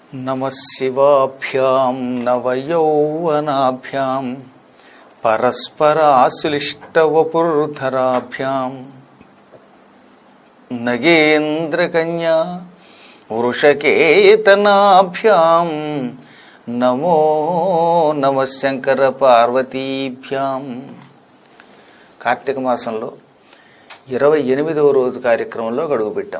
నమ శివాభ్యాం నవయౌవనాభ్యాం పరస్పరాశ్లిష్టవపుర్ధరాభ్యాం నగేంద్రకన్యా వృషకేతనాభ్యాం నమో నమ శంకర పార్వతీభ్యాం కార్తీక మాసంలో ఇరవై ఎనిమిదవ రోజు కార్యక్రమంలో గడుగుపెట్టాం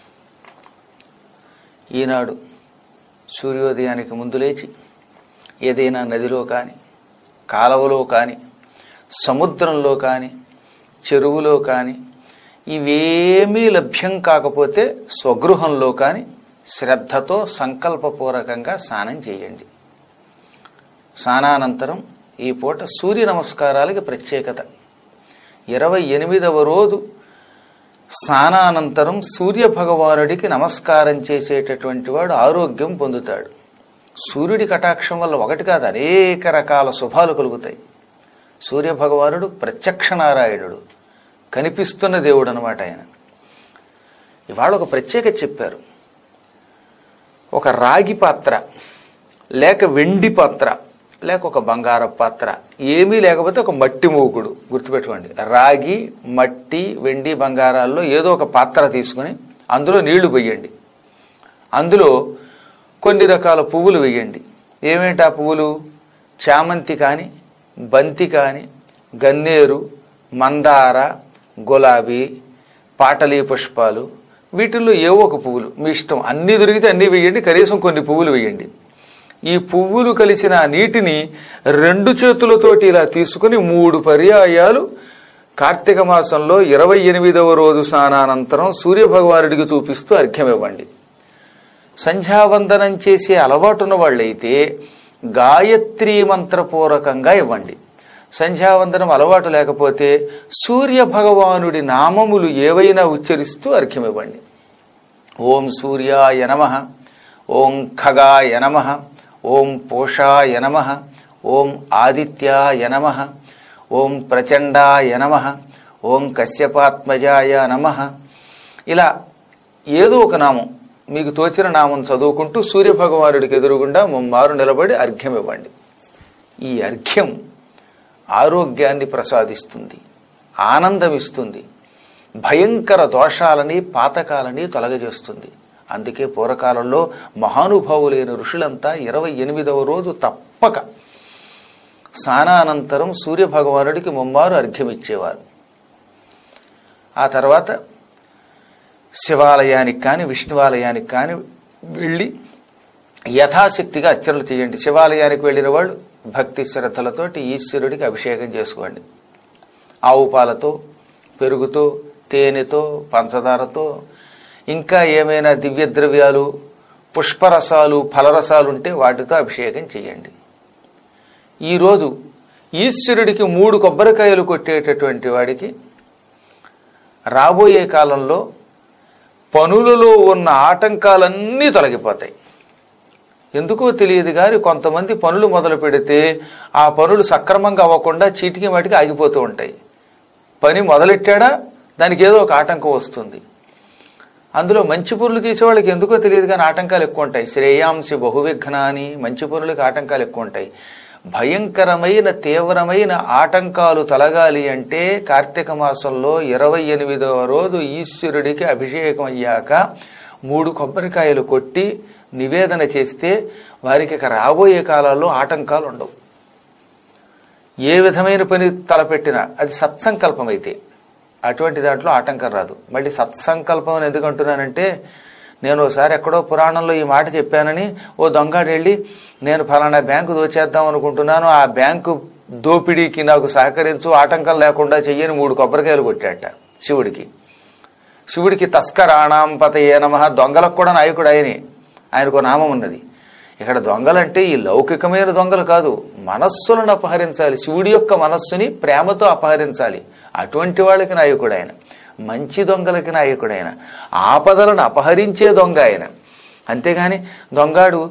ఈనాడు సూర్యోదయానికి ముందు లేచి ఏదైనా నదిలో కానీ కాలవలో కానీ సముద్రంలో కానీ చెరువులో కానీ ఇవేమీ లభ్యం కాకపోతే స్వగృహంలో కానీ శ్రద్ధతో సంకల్పపూర్వకంగా స్నానం చేయండి స్నానానంతరం ఈ పూట సూర్య నమస్కారాలకి ప్రత్యేకత ఇరవై ఎనిమిదవ రోజు స్నానానంతరం సూర్య భగవానుడికి నమస్కారం చేసేటటువంటి వాడు ఆరోగ్యం పొందుతాడు సూర్యుడి కటాక్షం వల్ల ఒకటి కాదు అనేక రకాల శుభాలు కలుగుతాయి సూర్య భగవానుడు ప్రత్యక్ష నారాయణుడు కనిపిస్తున్న దేవుడు అనమాట ఆయన ఇవాళ ఒక ప్రత్యేకత చెప్పారు ఒక రాగి పాత్ర లేక వెండి పాత్ర లేక ఒక బంగార పాత్ర ఏమీ లేకపోతే ఒక మట్టి మూకుడు గుర్తుపెట్టుకోండి రాగి మట్టి వెండి బంగారాల్లో ఏదో ఒక పాత్ర తీసుకుని అందులో నీళ్లు పోయండి అందులో కొన్ని రకాల పువ్వులు వేయండి ఏమేంటి ఆ పువ్వులు చామంతి కానీ బంతి కానీ గన్నేరు మందార గులాబీ పాటలీ పుష్పాలు వీటిల్లో ఏవో ఒక పువ్వులు మీ ఇష్టం అన్ని దొరికితే అన్ని వేయండి కనీసం కొన్ని పువ్వులు వేయండి ఈ పువ్వులు కలిసిన ఆ నీటిని రెండు చేతులతోటి ఇలా తీసుకుని మూడు పర్యాయాలు కార్తీక మాసంలో ఇరవై ఎనిమిదవ రోజు స్నానానంతరం సూర్యభగవానుడికి చూపిస్తూ అర్ఘ్యం ఇవ్వండి సంధ్యావందనం చేసే అలవాటున్న వాళ్ళైతే గాయత్రీ మంత్రపూర్వకంగా ఇవ్వండి సంధ్యావందనం అలవాటు లేకపోతే సూర్య భగవానుడి నామములు ఏవైనా ఉచ్చరిస్తూ అర్ఘ్యం ఇవ్వండి ఓం సూర్యాయ నమ ఓం ఖగాయ నమ ఓం పోషాయ నమ ఓం ఆదిత్యాయ నమ ఓం ప్రచండాయ నమ ఓం కశ్యపాత్మజాయ నమ ఇలా ఏదో ఒక నామం మీకు తోచిన నామం చదువుకుంటూ సూర్యభగవానుడికి ఎదురుగుండా ముమ్మారు నిలబడి అర్ఘ్యం ఇవ్వండి ఈ అర్ఘ్యం ఆరోగ్యాన్ని ప్రసాదిస్తుంది ఆనందం ఇస్తుంది భయంకర దోషాలని పాతకాలని తొలగజేస్తుంది అందుకే పూర్వకాలంలో మహానుభావులైన ఋషులంతా ఇరవై ఎనిమిదవ రోజు తప్పక స్నానానంతరం సూర్యభగవానుడికి ముమ్మారు అర్ఘ్యమిచ్చేవారు ఆ తర్వాత శివాలయానికి కానీ విష్ణువాలయానికి కానీ వెళ్ళి యథాశక్తిగా అర్చనలు చేయండి శివాలయానికి వెళ్ళిన వాళ్ళు భక్తి శ్రద్ధలతోటి ఈశ్వరుడికి అభిషేకం చేసుకోండి ఆవు పాలతో పెరుగుతో తేనెతో పంచదారతో ఇంకా ఏమైనా దివ్య ద్రవ్యాలు పుష్పరసాలు ఫలరసాలు ఉంటే వాటితో అభిషేకం చేయండి ఈరోజు ఈశ్వరుడికి మూడు కొబ్బరికాయలు కొట్టేటటువంటి వాడికి రాబోయే కాలంలో పనులలో ఉన్న ఆటంకాలన్నీ తొలగిపోతాయి ఎందుకో తెలియదు కానీ కొంతమంది పనులు మొదలు పెడితే ఆ పనులు సక్రమంగా అవ్వకుండా చీటికి వాటికి ఆగిపోతూ ఉంటాయి పని మొదలెట్టాడా దానికి ఏదో ఒక ఆటంకం వస్తుంది అందులో మంచి పనులు చేసేవాళ్ళకి ఎందుకో తెలియదు కానీ ఆటంకాలు ఎక్కువ ఉంటాయి శ్రేయాంశి బహువిఘ్నాని మంచి పనులకి ఆటంకాలు ఎక్కువ ఉంటాయి భయంకరమైన తీవ్రమైన ఆటంకాలు తొలగాలి అంటే కార్తీక మాసంలో ఇరవై ఎనిమిదవ రోజు ఈశ్వరుడికి అభిషేకం అయ్యాక మూడు కొబ్బరికాయలు కొట్టి నివేదన చేస్తే వారికి ఇక రాబోయే కాలాల్లో ఆటంకాలు ఉండవు ఏ విధమైన పని తలపెట్టినా అది సత్సంకల్పం అయితే అటువంటి దాంట్లో ఆటంకం రాదు మళ్ళీ సత్సంకల్పం అని ఎందుకు అంటున్నానంటే నేను ఒకసారి ఎక్కడో పురాణంలో ఈ మాట చెప్పానని ఓ దొంగడు వెళ్ళి నేను ఫలానా బ్యాంకు దోచేద్దాం అనుకుంటున్నాను ఆ బ్యాంకు దోపిడీకి నాకు సహకరించు ఆటంకం లేకుండా చెయ్యని మూడు కొబ్బరికాయలు కొట్టాట శివుడికి శివుడికి తస్కరాణం పతయే నమ దొంగలకు కూడా నాయకుడు ఆయనే ఆయనకు నామం ఉన్నది ఇక్కడ దొంగలంటే ఈ లౌకికమైన దొంగలు కాదు మనస్సులను అపహరించాలి శివుడి యొక్క మనస్సుని ప్రేమతో అపహరించాలి అటువంటి వాళ్ళకి నాయకుడు ఆయన మంచి దొంగలకి నాయకుడు ఆయన ఆపదలను అపహరించే దొంగ ఆయన అంతేగాని దొంగాడు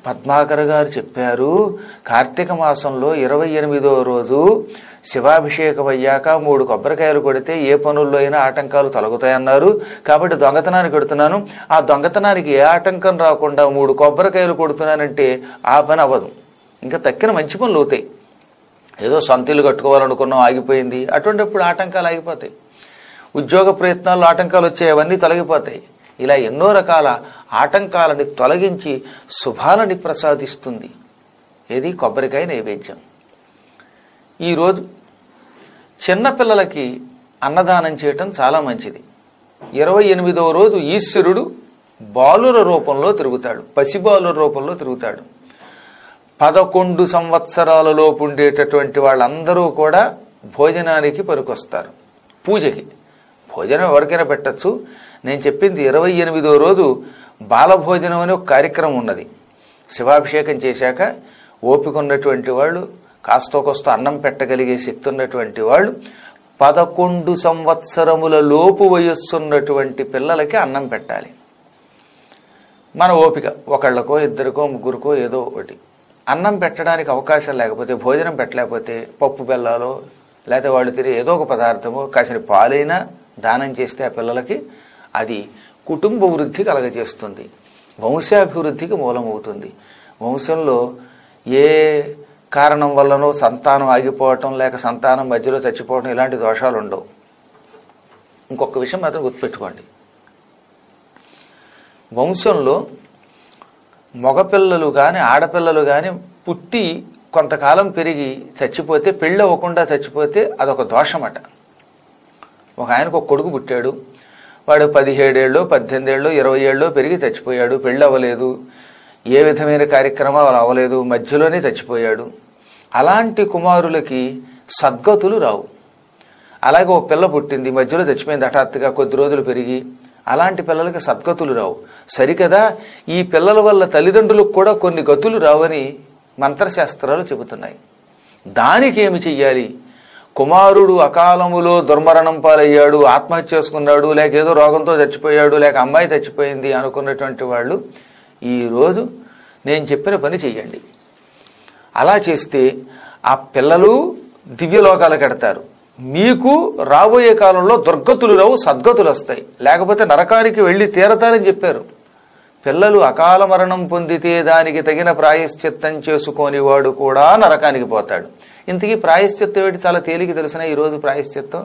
పద్మాకర్ గారు చెప్పారు కార్తీక మాసంలో ఇరవై ఎనిమిదో రోజు శివాభిషేకం అయ్యాక మూడు కొబ్బరికాయలు కొడితే ఏ పనుల్లో అయినా ఆటంకాలు తొలగుతాయన్నారు కాబట్టి దొంగతనానికి కొడుతున్నాను ఆ దొంగతనానికి ఏ ఆటంకం రాకుండా మూడు కొబ్బరికాయలు కొడుతున్నానంటే ఆ పని అవ్వదు ఇంకా తక్కిన మంచి పనులు అవుతాయి ఏదో సొంతలు కట్టుకోవాలనుకున్నాం ఆగిపోయింది అటువంటిప్పుడు ఆటంకాలు ఆగిపోతాయి ఉద్యోగ ప్రయత్నాల్లో ఆటంకాలు వచ్చాయి అవన్నీ తొలగిపోతాయి ఇలా ఎన్నో రకాల ఆటంకాలని తొలగించి శుభాలని ప్రసాదిస్తుంది ఏది కొబ్బరికాయ నైవేద్యం ఈరోజు చిన్నపిల్లలకి అన్నదానం చేయటం చాలా మంచిది ఇరవై ఎనిమిదవ రోజు ఈశ్వరుడు బాలుర రూపంలో తిరుగుతాడు పసిబాలుర రూపంలో తిరుగుతాడు పదకొండు సంవత్సరాలలోపు ఉండేటటువంటి వాళ్ళందరూ కూడా భోజనానికి పనికొస్తారు పూజకి భోజనం ఎవరికైనా పెట్టచ్చు నేను చెప్పింది ఇరవై ఎనిమిదో రోజు బాలభోజనం అనే ఒక కార్యక్రమం ఉన్నది శివాభిషేకం చేశాక ఓపిక ఉన్నటువంటి వాళ్ళు కాస్తో కోస్తో అన్నం పెట్టగలిగే శక్తి ఉన్నటువంటి వాళ్ళు పదకొండు సంవత్సరముల లోపు వయస్సున్నటువంటి పిల్లలకి అన్నం పెట్టాలి మన ఓపిక ఒకళ్ళకో ఇద్దరికో ముగ్గురికో ఏదో ఒకటి అన్నం పెట్టడానికి అవకాశం లేకపోతే భోజనం పెట్టలేకపోతే పప్పు బెల్లాలో లేకపోతే వాళ్ళు తినే ఏదో ఒక పదార్థము కాసిన పాలైనా దానం చేస్తే ఆ పిల్లలకి అది కుటుంబ వృద్ధి కలగజేస్తుంది వంశాభివృద్ధికి మూలమవుతుంది వంశంలో ఏ కారణం వల్లనో సంతానం ఆగిపోవటం లేక సంతానం మధ్యలో చచ్చిపోవటం ఇలాంటి దోషాలు ఉండవు ఇంకొక విషయం మాత్రం గుర్తుపెట్టుకోండి వంశంలో మగపిల్లలు కానీ ఆడపిల్లలు కానీ పుట్టి కొంతకాలం పెరిగి చచ్చిపోతే పెళ్ళి అవ్వకుండా చచ్చిపోతే అదొక దోషమట ఒక ఆయనకు ఒక కొడుకు పుట్టాడు వాడు పదిహేడేళ్ళు పద్దెనిమిదేళ్ళు ఇరవై ఏళ్ళు పెరిగి చచ్చిపోయాడు పెళ్ళి అవ్వలేదు ఏ విధమైన కార్యక్రమాలు అవ్వలేదు మధ్యలోనే చచ్చిపోయాడు అలాంటి కుమారులకి సద్గతులు రావు అలాగే ఒక పిల్ల పుట్టింది మధ్యలో చచ్చిపోయింది హఠాత్తుగా కొద్ది రోజులు పెరిగి అలాంటి పిల్లలకి సద్గతులు రావు సరికదా ఈ పిల్లల వల్ల తల్లిదండ్రులకు కూడా కొన్ని గతులు రావని మంత్రశాస్త్రాలు చెబుతున్నాయి దానికి ఏమి చెయ్యాలి కుమారుడు అకాలములో దుర్మరణం పాలయ్యాడు ఆత్మహత్య చేసుకున్నాడు లేక ఏదో రోగంతో చచ్చిపోయాడు లేక అమ్మాయి చచ్చిపోయింది అనుకున్నటువంటి వాళ్ళు ఈరోజు నేను చెప్పిన పని చెయ్యండి అలా చేస్తే ఆ పిల్లలు దివ్యలోకాలకు ఎడతారు మీకు రాబోయే కాలంలో దుర్గతులు రావు సద్గతులు వస్తాయి లేకపోతే నరకానికి వెళ్ళి తీరతారని చెప్పారు పిల్లలు అకాల మరణం పొందితే దానికి తగిన ప్రాయశ్చిత్తం చేసుకోనివాడు కూడా నరకానికి పోతాడు ఇంతకీ ప్రాయశ్చిత్తం ఏంటి చాలా తేలిక తెలిసిన ఈరోజు ప్రాయశ్చిత్తం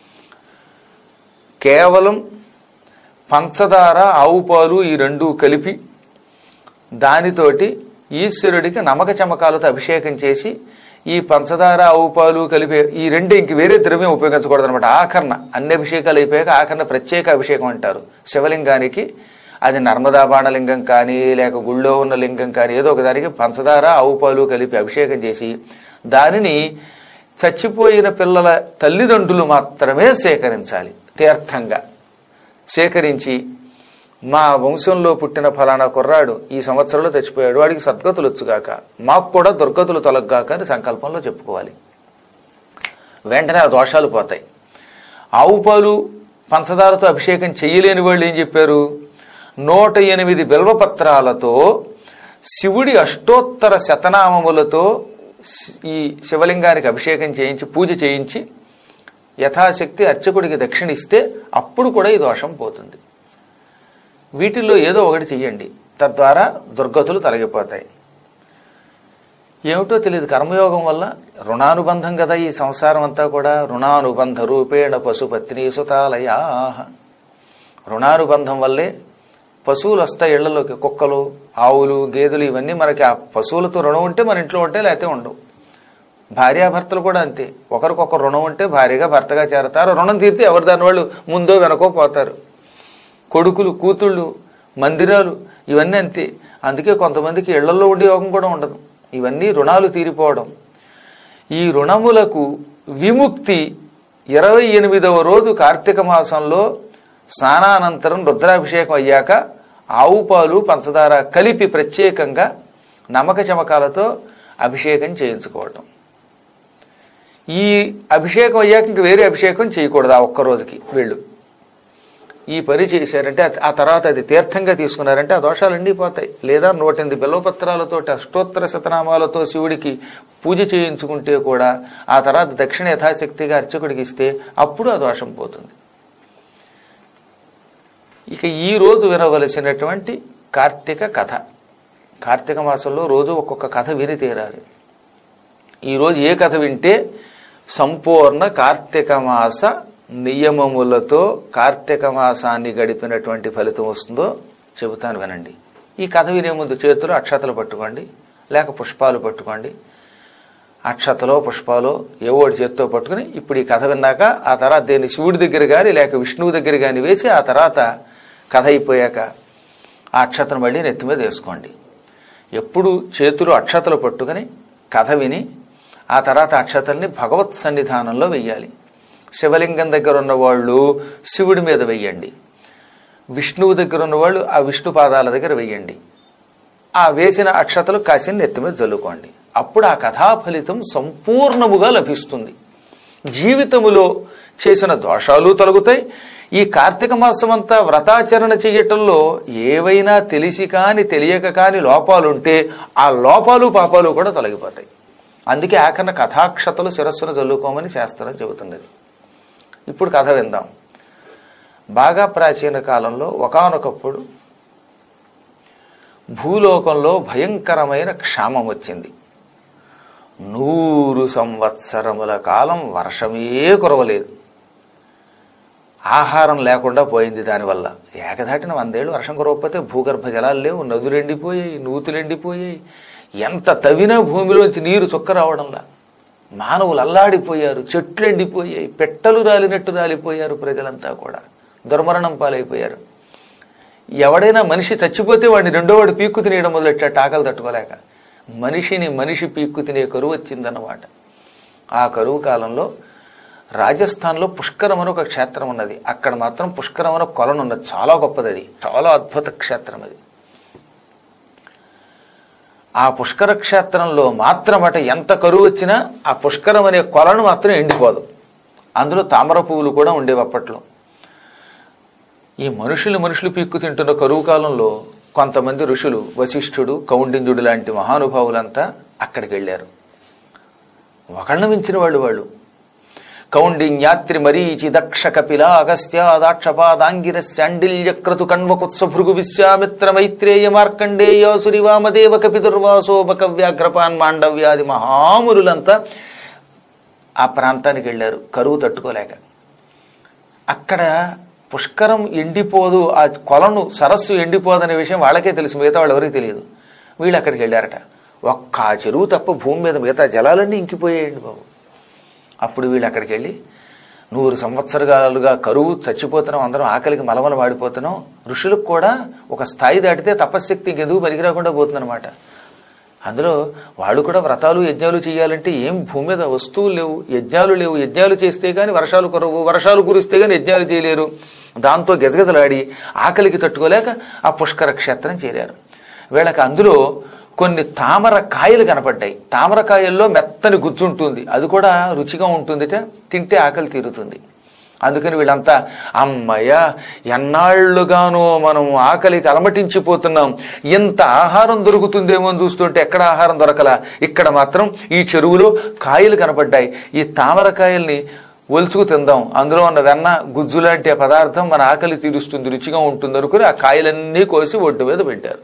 కేవలం పంచదార ఆవు పాలు ఈ రెండు కలిపి దానితోటి ఈశ్వరుడికి నమక చమకాలతో అభిషేకం చేసి ఈ పంచదార ఆవు పాలు కలిపే ఈ రెండు ఇంక వేరే ద్రవ్యం ఉపయోగించకూడదు అనమాట ఆఖరణ అన్ని అభిషేకాలు అయిపోయాక ఆఖరణ ప్రత్యేక అభిషేకం అంటారు శివలింగానికి అది నర్మదా బాణలింగం కానీ లేక గుళ్ళో ఉన్న లింగం కానీ ఏదో ఒకదానికి పంచదార ఆవు పాలు కలిపి అభిషేకం చేసి దానిని చచ్చిపోయిన పిల్లల తల్లిదండ్రులు మాత్రమే సేకరించాలి తీర్థంగా సేకరించి మా వంశంలో పుట్టిన ఫలానా కుర్రాడు ఈ సంవత్సరంలో చచ్చిపోయాడు వాడికి సద్గతులు వచ్చుగాక మాకు కూడా దుర్గతులు తొలగ్గాక అని సంకల్పంలో చెప్పుకోవాలి వెంటనే ఆ దోషాలు పోతాయి ఆవు పాలు పంచదారతో అభిషేకం చెయ్యలేని వాళ్ళు ఏం చెప్పారు నూట ఎనిమిది బిల్వపత్రాలతో శివుడి అష్టోత్తర శతనామములతో ఈ శివలింగానికి అభిషేకం చేయించి పూజ చేయించి యథాశక్తి అర్చకుడికి దక్షిణ ఇస్తే అప్పుడు కూడా ఈ దోషం పోతుంది వీటిల్లో ఏదో ఒకటి చెయ్యండి తద్వారా దుర్గతులు తొలగిపోతాయి ఏమిటో తెలియదు కర్మయోగం వల్ల రుణానుబంధం కదా ఈ సంసారం అంతా కూడా రుణానుబంధ రూపేణ పశుపత్ని సుతాలయా రుణానుబంధం వల్లే పశువులు వస్తాయి ఇళ్లలోకి కుక్కలు ఆవులు గేదెలు ఇవన్నీ మనకి ఆ పశువులతో రుణం ఉంటే మన ఇంట్లో ఉంటే లేకపోతే ఉండవు భార్యాభర్తలు కూడా అంతే ఒకరికొకరు రుణం ఉంటే భార్యగా భర్తగా చేరతారు రుణం తీరితే ఎవరు దాని వాళ్ళు ముందో వెనకో పోతారు కొడుకులు కూతుళ్ళు మందిరాలు ఇవన్నీ అంతే అందుకే కొంతమందికి ఇళ్లలో ఉండే యోగం కూడా ఉండదు ఇవన్నీ రుణాలు తీరిపోవడం ఈ రుణములకు విముక్తి ఇరవై ఎనిమిదవ రోజు కార్తీక మాసంలో స్నానానంతరం రుద్రాభిషేకం అయ్యాక ఆవు పాలు పంచదార కలిపి ప్రత్యేకంగా నమక చమకాలతో అభిషేకం చేయించుకోవటం ఈ అభిషేకం అయ్యాక ఇంక వేరే అభిషేకం చేయకూడదు ఆ ఒక్క రోజుకి వీళ్ళు ఈ పని చేశారంటే ఆ- ఆ తర్వాత అది తీర్థంగా తీసుకున్నారంటే ఆ దోషాలన్నీ పోతాయి లేదా నూటెనిమిది బిల్వపత్రాలతో అష్టోత్తర శతనామాలతో శివుడికి పూజ చేయించుకుంటే కూడా ఆ తర్వాత దక్షిణ యథాశక్తిగా అర్చకుడికి ఇస్తే అప్పుడు ఆ దోషం పోతుంది ఇక ఈ రోజు వినవలసినటువంటి కార్తీక కథ కార్తీక మాసంలో రోజు ఒక్కొక్క కథ విని తీరాలి ఈరోజు ఏ కథ వింటే సంపూర్ణ కార్తీక మాస నియమములతో కార్తీక మాసాన్ని గడిపినటువంటి ఫలితం వస్తుందో చెబుతాను వినండి ఈ కథ వినే ముందు చేతులు అక్షతలు పట్టుకోండి లేక పుష్పాలు పట్టుకోండి అక్షతలో పుష్పాలు ఏవోటి చేత్తో పట్టుకుని ఇప్పుడు ఈ కథ విన్నాక ఆ తర్వాత దీన్ని శివుడి దగ్గర కానీ లేక విష్ణువు దగ్గర కానీ వేసి ఆ తర్వాత కథ అయిపోయాక ఆ అక్షతను మళ్ళీ నెత్తి మీద వేసుకోండి ఎప్పుడు చేతులు అక్షతలు పట్టుకుని కథ విని ఆ తర్వాత అక్షతల్ని భగవత్ సన్నిధానంలో వెయ్యాలి శివలింగం దగ్గర ఉన్న వాళ్ళు శివుడి మీద వెయ్యండి విష్ణువు దగ్గర ఉన్నవాళ్ళు ఆ విష్ణు పాదాల దగ్గర వెయ్యండి ఆ వేసిన అక్షతలు కాసిన నెత్తి మీద జల్లుకోండి అప్పుడు ఆ కథా ఫలితం సంపూర్ణముగా లభిస్తుంది జీవితములో చేసిన దోషాలు తొలగుతాయి ఈ కార్తీక మాసం అంతా వ్రతాచరణ చేయటంలో ఏవైనా తెలిసి కాని తెలియక కాని లోపాలుంటే ఆ లోపాలు పాపాలు కూడా తొలగిపోతాయి అందుకే ఆఖరణ కథాక్షతలు శిరస్సును చల్లుకోమని శాస్త్రం చెబుతున్నది ఇప్పుడు కథ విందాం బాగా ప్రాచీన కాలంలో ఒకానొకప్పుడు భూలోకంలో భయంకరమైన క్షామం వచ్చింది నూరు సంవత్సరముల కాలం వర్షమే కురవలేదు ఆహారం లేకుండా పోయింది దానివల్ల ఏకదాటిన వందేళ్ళు వర్షం కురవకపోతే భూగర్భ జలాలు లేవు నదులు ఎండిపోయాయి నూతులు ఎండిపోయాయి ఎంత తవ్వినా భూమిలోంచి నీరు చుక్క రావడంలా మానవులు అల్లాడిపోయారు చెట్లు ఎండిపోయాయి పెట్టలు రాలినట్టు రాలిపోయారు ప్రజలంతా కూడా దుర్మరణం పాలైపోయారు ఎవడైనా మనిషి చచ్చిపోతే వాడిని రెండో వాడు పీక్కు తినేయడం మొదలెట్టాడు ఆకలి తట్టుకోలేక మనిషిని మనిషి పీక్కు తినే కరువు వచ్చిందన్నమాట ఆ కరువు కాలంలో రాజస్థాన్లో పుష్కరం అని ఒక క్షేత్రం ఉన్నది అక్కడ మాత్రం పుష్కరం అని కొలను ఉన్నది చాలా గొప్పది అది చాలా అద్భుత క్షేత్రం అది ఆ పుష్కర క్షేత్రంలో మాత్రం అట ఎంత కరువు వచ్చినా ఆ పుష్కరం అనే కొలను మాత్రం ఎండిపోదు అందులో తామర పువ్వులు కూడా ఉండేవి అప్పట్లో ఈ మనుషులు మనుషులు పీక్కు తింటున్న కరువు కాలంలో కొంతమంది ఋషులు వశిష్ఠుడు కౌండిన్యుడు లాంటి మహానుభావులంతా అక్కడికి వెళ్ళారు ఒకళ్ళ మించిన వాళ్ళు వాళ్ళు కౌండిన్యాత్రి మరీచి దక్ష కపిల అగస్త్య దాక్షపాదాంగిర శాండిల్య క్రతు కణ్వకుత్స భృగు విశ్వామిత్ర మైత్రేయ మార్కండేయ సురివామదేవ కపి దుర్వాసోపక వ్యాఘ్రపాన్ మాండవ్యాది మహామురులంతా ఆ ప్రాంతానికి వెళ్ళారు కరువు తట్టుకోలేక అక్కడ పుష్కరం ఎండిపోదు ఆ కొలను సరస్సు ఎండిపోదనే విషయం వాళ్ళకే తెలుసు మిగతా వాళ్ళు ఎవరికి తెలియదు వీళ్ళు అక్కడికి వెళ్ళారట ఒక్క ఆ చెరువు తప్ప భూమి మీద మిగతా జలాలన్నీ ఇంకిపోయాయండి బాబు అప్పుడు వీళ్ళు అక్కడికి వెళ్ళి నూరు సంవత్సరాలుగా కరువు చచ్చిపోతున్నాం అందరం ఆకలికి మలమల వాడిపోతున్నాం ఋషులకు కూడా ఒక స్థాయి దాటితే తపశ్శక్తి ఇంకెందుకు పనికిరాకుండా పోతుందన్నమాట అందులో వాళ్ళు కూడా వ్రతాలు యజ్ఞాలు చేయాలంటే ఏం భూమి మీద వస్తువులు లేవు యజ్ఞాలు లేవు యజ్ఞాలు చేస్తే గాని వర్షాలు కురవు వర్షాలు కురిస్తే గాని యజ్ఞాలు చేయలేరు దాంతో గజగజలాడి ఆకలికి తట్టుకోలేక ఆ పుష్కర క్షేత్రం చేరారు వీళ్ళకి అందులో కొన్ని తామర కాయలు కనపడ్డాయి తామర కాయల్లో మెత్తని గుజ్జుంటుంది అది కూడా రుచిగా ఉంటుందిట తింటే ఆకలి తీరుతుంది అందుకని వీళ్ళంతా అమ్మయ్య ఎన్నాళ్లుగానో మనం ఆకలికి అలమటించిపోతున్నాం ఎంత ఆహారం దొరుకుతుందేమో అని చూస్తుంటే ఎక్కడ ఆహారం దొరకలా ఇక్కడ మాత్రం ఈ చెరువులో కాయలు కనపడ్డాయి ఈ తామరకాయల్ని ఒలుచుకు తిందాం అందులో ఉన్న వెన్న గుజ్జు లాంటి ఆ పదార్థం మన ఆకలి తీరుస్తుంది రుచిగా ఉంటుంది అనుకుని ఆ కాయలన్నీ కోసి ఒడ్డు మీద పెట్టారు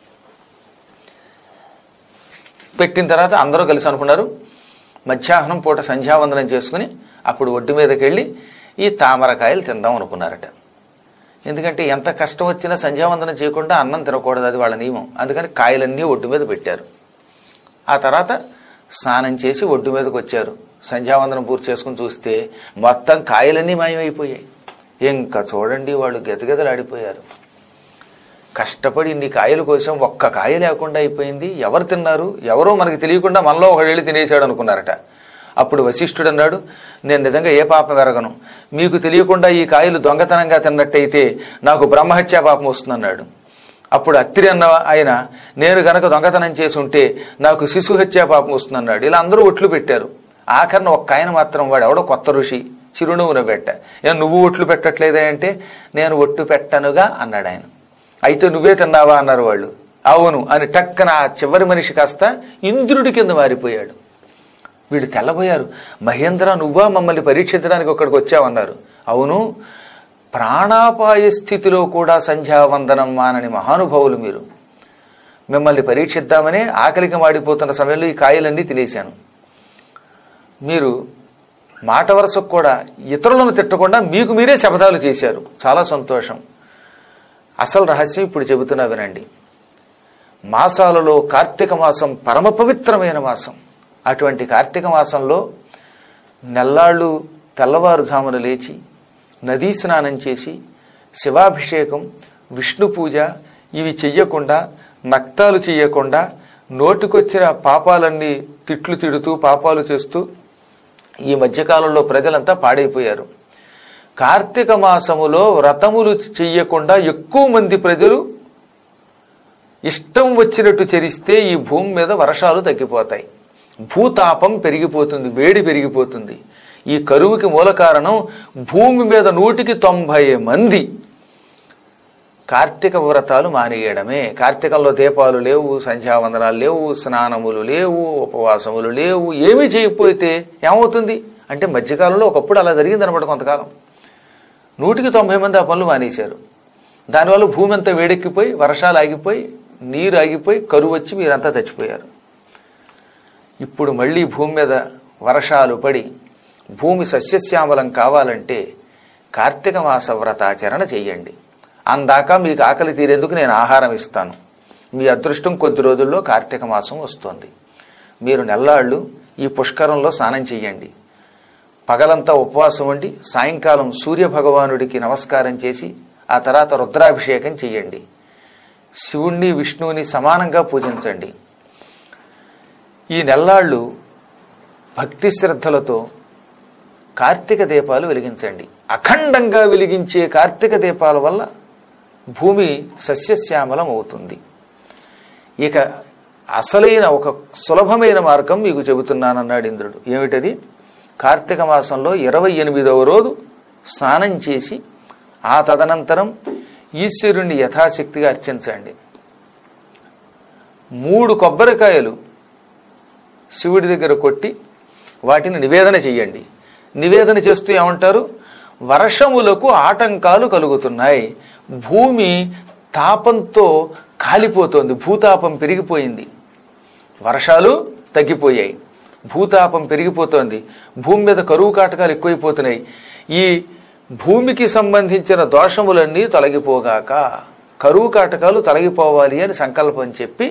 పెట్టిన తర్వాత అందరూ కలిసి అనుకున్నారు మధ్యాహ్నం పూట సంధ్యావందనం చేసుకుని అప్పుడు ఒడ్డు మీదకి వెళ్ళి ఈ తామరకాయలు తిందాం అనుకున్నారట ఎందుకంటే ఎంత కష్టం వచ్చినా సంధ్యావందనం చేయకుండా అన్నం తినకూడదు అది వాళ్ళ నియమం అందుకని కాయలన్నీ ఒడ్డు మీద పెట్టారు ఆ తర్వాత స్నానం చేసి ఒడ్డు మీదకి వచ్చారు సంధ్యావందనం పూర్తి చేసుకుని చూస్తే మొత్తం కాయలన్నీ మాయమైపోయాయి ఇంకా చూడండి వాళ్ళు గెతగెతలాడిపోయారు కష్టపడి ఇన్ని కాయల కోసం ఒక్క కాయ లేకుండా అయిపోయింది ఎవరు తిన్నారు ఎవరో మనకి తెలియకుండా మనలో ఒకడేళ్ళు తినేశాడు అనుకున్నారట అప్పుడు వశిష్ఠుడు అన్నాడు నేను నిజంగా ఏ పాపం ఎరగను మీకు తెలియకుండా ఈ కాయలు దొంగతనంగా తిన్నట్టయితే నాకు బ్రహ్మహత్యా పాపం వస్తుందన్నాడు అప్పుడు అత్తిరి అన్న ఆయన నేను గనక దొంగతనం చేసి ఉంటే నాకు శిశు హత్యా పాపం వస్తుందన్నాడు ఇలా అందరూ ఒట్లు పెట్టారు ఆఖరణ ఒక్క ఆయన మాత్రం వాడు ఎవడో కొత్త ఋషి చిరునవ్వు నవ్వెట్ట ఏ నువ్వు ఒట్లు పెట్టట్లేదే అంటే నేను ఒట్టు పెట్టనుగా అన్నాడు ఆయన అయితే నువ్వే తిన్నావా అన్నారు వాళ్ళు అవును అని టక్కన ఆ చివరి మనిషి కాస్త ఇంద్రుడి కింద మారిపోయాడు వీళ్ళు తెల్లబోయారు మహేంద్ర నువ్వా మమ్మల్ని పరీక్షించడానికి ఒక్కడికి వచ్చావన్నారు అవును ప్రాణాపాయ స్థితిలో కూడా సంధ్యావందనం మానని మహానుభావులు మీరు మిమ్మల్ని పరీక్షిద్దామనే ఆకలికి మాడిపోతున్న సమయంలో ఈ కాయలన్నీ తినేశాను మీరు మాట వరుసకు కూడా ఇతరులను తిట్టకుండా మీకు మీరే శపథాలు చేశారు చాలా సంతోషం అసలు రహస్యం ఇప్పుడు చెబుతున్నా వినండి మాసాలలో కార్తీక మాసం పరమ పవిత్రమైన మాసం అటువంటి కార్తీక మాసంలో నెల్లాళ్ళు తెల్లవారుజామున లేచి నదీ స్నానం చేసి శివాభిషేకం విష్ణు పూజ ఇవి చెయ్యకుండా నక్తాలు చెయ్యకుండా నోటికొచ్చిన పాపాలన్నీ తిట్లు తిడుతూ పాపాలు చేస్తూ ఈ మధ్యకాలంలో ప్రజలంతా పాడైపోయారు కార్తీక మాసములో వ్రతములు చెయ్యకుండా ఎక్కువ మంది ప్రజలు ఇష్టం వచ్చినట్టు చరిస్తే ఈ భూమి మీద వర్షాలు తగ్గిపోతాయి భూతాపం పెరిగిపోతుంది వేడి పెరిగిపోతుంది ఈ కరువుకి మూల కారణం భూమి మీద నూటికి తొంభై మంది కార్తీక వ్రతాలు మానేయడమే కార్తీకంలో దీపాలు లేవు సంధ్యావందనాలు లేవు స్నానములు లేవు ఉపవాసములు లేవు ఏమీ చేయకపోతే ఏమవుతుంది అంటే మధ్యకాలంలో ఒకప్పుడు అలా జరిగింది అనమాట కొంతకాలం నూటికి తొంభై మంది ఆ పనులు మానేశారు దానివల్ల భూమి అంతా వేడెక్కిపోయి వర్షాలు ఆగిపోయి నీరు ఆగిపోయి కరువు వచ్చి మీరంతా చచ్చిపోయారు ఇప్పుడు మళ్ళీ భూమి మీద వర్షాలు పడి భూమి సస్యశ్యామలం కావాలంటే కార్తీక మాస వ్రతాచరణ చెయ్యండి అందాక మీకు ఆకలి తీరేందుకు నేను ఆహారం ఇస్తాను మీ అదృష్టం కొద్ది రోజుల్లో కార్తీక మాసం వస్తుంది మీరు నెల్లాళ్ళు ఈ పుష్కరంలో స్నానం చెయ్యండి పగలంతా ఉపవాసం ఉండి సాయంకాలం సూర్య భగవానుడికి నమస్కారం చేసి ఆ తర్వాత రుద్రాభిషేకం చెయ్యండి శివుణ్ణి విష్ణువుని సమానంగా పూజించండి ఈ నెల్లాళ్ళు భక్తి శ్రద్ధలతో కార్తీక దీపాలు వెలిగించండి అఖండంగా వెలిగించే కార్తీక దీపాల వల్ల భూమి సస్యశ్యామలం అవుతుంది ఇక అసలైన ఒక సులభమైన మార్గం మీకు చెబుతున్నానన్నాడు ఇంద్రుడు ఏమిటది కార్తీక మాసంలో ఇరవై ఎనిమిదవ రోజు స్నానం చేసి ఆ తదనంతరం ఈశ్వరుణ్ణి యథాశక్తిగా అర్చించండి మూడు కొబ్బరికాయలు శివుడి దగ్గర కొట్టి వాటిని నివేదన చెయ్యండి నివేదన చేస్తూ ఏమంటారు వర్షములకు ఆటంకాలు కలుగుతున్నాయి భూమి తాపంతో కాలిపోతోంది భూతాపం పెరిగిపోయింది వర్షాలు తగ్గిపోయాయి భూతాపం పెరిగిపోతోంది భూమి మీద కరువు కాటకాలు ఎక్కువైపోతున్నాయి ఈ భూమికి సంబంధించిన దోషములన్నీ తొలగిపోగాక కరువు కాటకాలు తొలగిపోవాలి అని సంకల్పం చెప్పి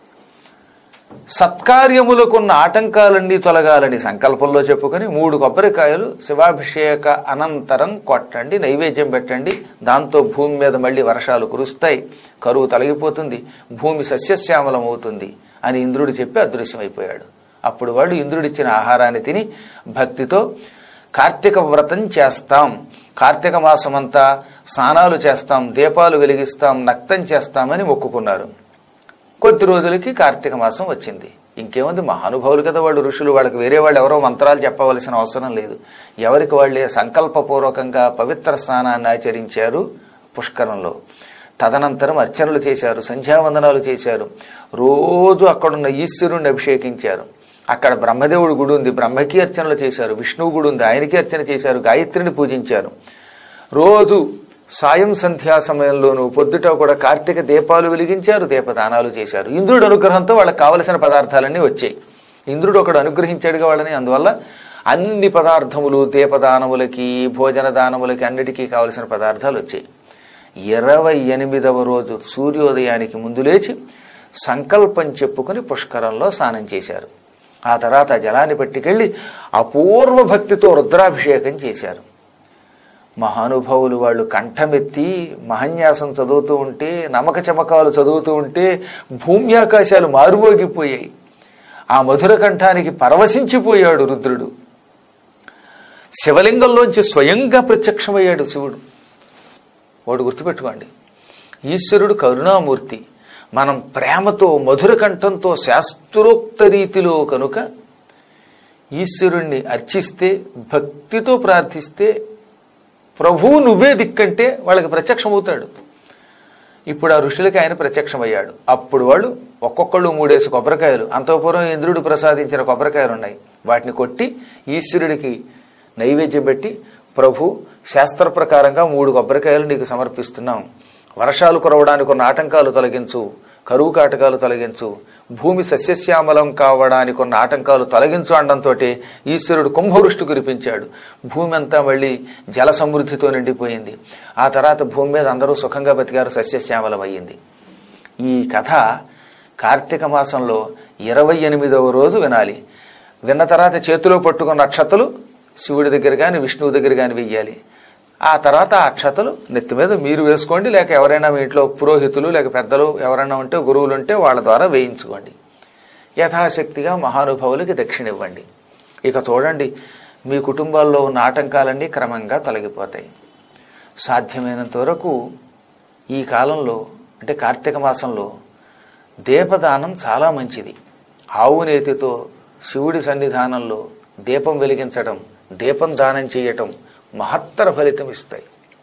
సత్కార్యములకున్న ఆటంకాలన్నీ తొలగాలని సంకల్పంలో చెప్పుకొని మూడు కొబ్బరికాయలు శివాభిషేక అనంతరం కొట్టండి నైవేద్యం పెట్టండి దాంతో భూమి మీద మళ్ళీ వర్షాలు కురుస్తాయి కరువు తొలగిపోతుంది భూమి సస్యశ్యామలం అవుతుంది అని ఇంద్రుడు చెప్పి అదృశ్యమైపోయాడు అప్పుడు వాళ్ళు ఇంద్రుడిచ్చిన ఆహారాన్ని తిని భక్తితో కార్తీక వ్రతం చేస్తాం కార్తీక మాసమంతా స్నానాలు చేస్తాం దీపాలు వెలిగిస్తాం నక్తం చేస్తామని మొక్కుకున్నారు కొద్ది రోజులకి కార్తీక మాసం వచ్చింది ఇంకేముంది మహానుభావులు కదా వాళ్ళు ఋషులు వాళ్ళకి వేరే వాళ్ళు ఎవరో మంత్రాలు చెప్పవలసిన అవసరం లేదు ఎవరికి వాళ్ళే సంకల్పపూర్వకంగా పవిత్ర స్నానాన్ని ఆచరించారు పుష్కరంలో తదనంతరం అర్చనలు చేశారు సంధ్యావందనాలు చేశారు రోజు అక్కడున్న ఈశ్వరుణ్ణి అభిషేకించారు అక్కడ బ్రహ్మదేవుడి గుడి ఉంది బ్రహ్మకి అర్చనలు చేశారు విష్ణువు గుడి ఉంది ఆయనకి అర్చన చేశారు గాయత్రిని పూజించారు రోజు సాయం సంధ్యా సమయంలోనూ పొద్దుట కూడా కార్తీక దీపాలు వెలిగించారు దీపదానాలు చేశారు ఇంద్రుడి అనుగ్రహంతో వాళ్ళకి కావలసిన పదార్థాలన్నీ వచ్చాయి ఇంద్రుడు ఒకడు అనుగ్రహించాడుగా వాళ్ళని అందువల్ల అన్ని పదార్థములు దీపదానములకి భోజన దానములకి అన్నిటికీ కావలసిన పదార్థాలు వచ్చాయి ఇరవై ఎనిమిదవ రోజు సూర్యోదయానికి ముందు లేచి సంకల్పం చెప్పుకుని పుష్కరంలో స్నానం చేశారు ఆ తర్వాత ఆ జలాన్ని పట్టుకెళ్ళి అపూర్వ భక్తితో రుద్రాభిషేకం చేశారు మహానుభావులు వాళ్ళు కంఠమెత్తి మహన్యాసం చదువుతూ ఉంటే నమక చమకాలు చదువుతూ ఉంటే భూమి ఆకాశాలు మారుమోగిపోయాయి ఆ మధుర కంఠానికి పరవశించిపోయాడు రుద్రుడు శివలింగంలోంచి స్వయంగా ప్రత్యక్షమయ్యాడు శివుడు వాడు గుర్తుపెట్టుకోండి ఈశ్వరుడు కరుణామూర్తి మనం ప్రేమతో మధుర కంఠంతో శాస్త్రోక్త రీతిలో కనుక ఈశ్వరుణ్ణి అర్చిస్తే భక్తితో ప్రార్థిస్తే ప్రభువు నువ్వే దిక్కంటే వాళ్ళకి ప్రత్యక్షమవుతాడు ఇప్పుడు ఆ ఋషులకి ఆయన ప్రత్యక్షమయ్యాడు అప్పుడు వాళ్ళు ఒక్కొక్కళ్ళు మూడేసి కొబ్బరికాయలు అంతఃపురం ఇంద్రుడు ప్రసాదించిన కొబ్బరికాయలు ఉన్నాయి వాటిని కొట్టి ఈశ్వరుడికి నైవేద్యం పెట్టి ప్రభు శాస్త్ర ప్రకారంగా మూడు కొబ్బరికాయలు నీకు సమర్పిస్తున్నాం వర్షాలు కురవడానికి ఉన్న ఆటంకాలు తొలగించు కరువు కాటకాలు తొలగించు భూమి సస్యశ్యామలం కావడానికి ఉన్న ఆటంకాలు తొలగించు అనడంతో ఈశ్వరుడు కుంభవృష్టి కురిపించాడు భూమి అంతా మళ్ళీ జల సమృద్ధితో నిండిపోయింది ఆ తర్వాత భూమి మీద అందరూ సుఖంగా బతికారు సస్యశ్యామలం అయ్యింది ఈ కథ కార్తీక మాసంలో ఇరవై ఎనిమిదవ రోజు వినాలి విన్న తర్వాత చేతిలో పట్టుకున్న అక్షతలు శివుడి దగ్గర కానీ విష్ణువు దగ్గర కానీ వెయ్యాలి ఆ తర్వాత ఆ అక్షతలు నెత్తి మీద మీరు వేసుకోండి లేక ఎవరైనా మీ ఇంట్లో పురోహితులు లేక పెద్దలు ఎవరైనా ఉంటే గురువులు ఉంటే వాళ్ళ ద్వారా వేయించుకోండి యథాశక్తిగా మహానుభావులకి దక్షిణ ఇవ్వండి ఇక చూడండి మీ కుటుంబాల్లో ఉన్న ఆటంకాలన్నీ క్రమంగా తొలగిపోతాయి సాధ్యమైనంత వరకు ఈ కాలంలో అంటే కార్తీక మాసంలో దీపదానం చాలా మంచిది ఆవు నేతితో శివుడి సన్నిధానంలో దీపం వెలిగించడం దీపం దానం చేయటం మహత్తర ఫలితం ఇస్తాయి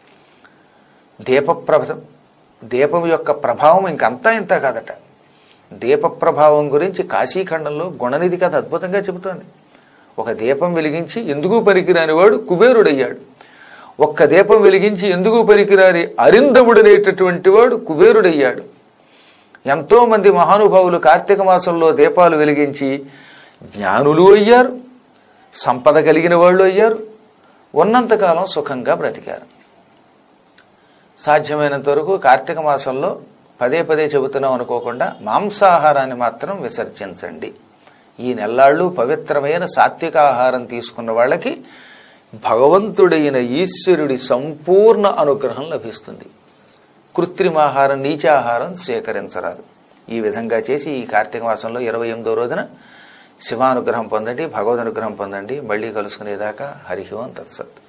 దీపప్రభ దీపం యొక్క ప్రభావం ఇంకంతా ఇంత కాదట దీప ప్రభావం గురించి కాశీఖండంలో గుణనిధి కథ అద్భుతంగా చెబుతోంది ఒక దీపం వెలిగించి ఎందుకు పనికిరాని వాడు కుబేరుడయ్యాడు ఒక్క దీపం వెలిగించి ఎందుకు పనికిరాని అరిందముడనేటటువంటి వాడు కుబేరుడయ్యాడు ఎంతో మంది మహానుభావులు కార్తీక మాసంలో దీపాలు వెలిగించి జ్ఞానులు అయ్యారు సంపద కలిగిన వాళ్ళు అయ్యారు ఉన్నంతకాలం సుఖంగా బ్రతికారు సాధ్యమైనంత వరకు కార్తీక మాసంలో పదే పదే చెబుతున్నాం అనుకోకుండా మాంసాహారాన్ని మాత్రం విసర్జించండి ఈ నెల్లాళ్ళు పవిత్రమైన సాత్విక ఆహారం తీసుకున్న వాళ్ళకి భగవంతుడైన ఈశ్వరుడి సంపూర్ణ అనుగ్రహం లభిస్తుంది కృత్రిమాహారం నీచాహారం స్వీకరించరాదు ఈ విధంగా చేసి ఈ కార్తీక మాసంలో ఇరవై ఎనిమిదో రోజున శివానుగ్రహం పొందండి భగవద్ అనుగ్రహం పొందండి మళ్ళీ కలుసుకునేదాకా హరి ఓం తత్సత్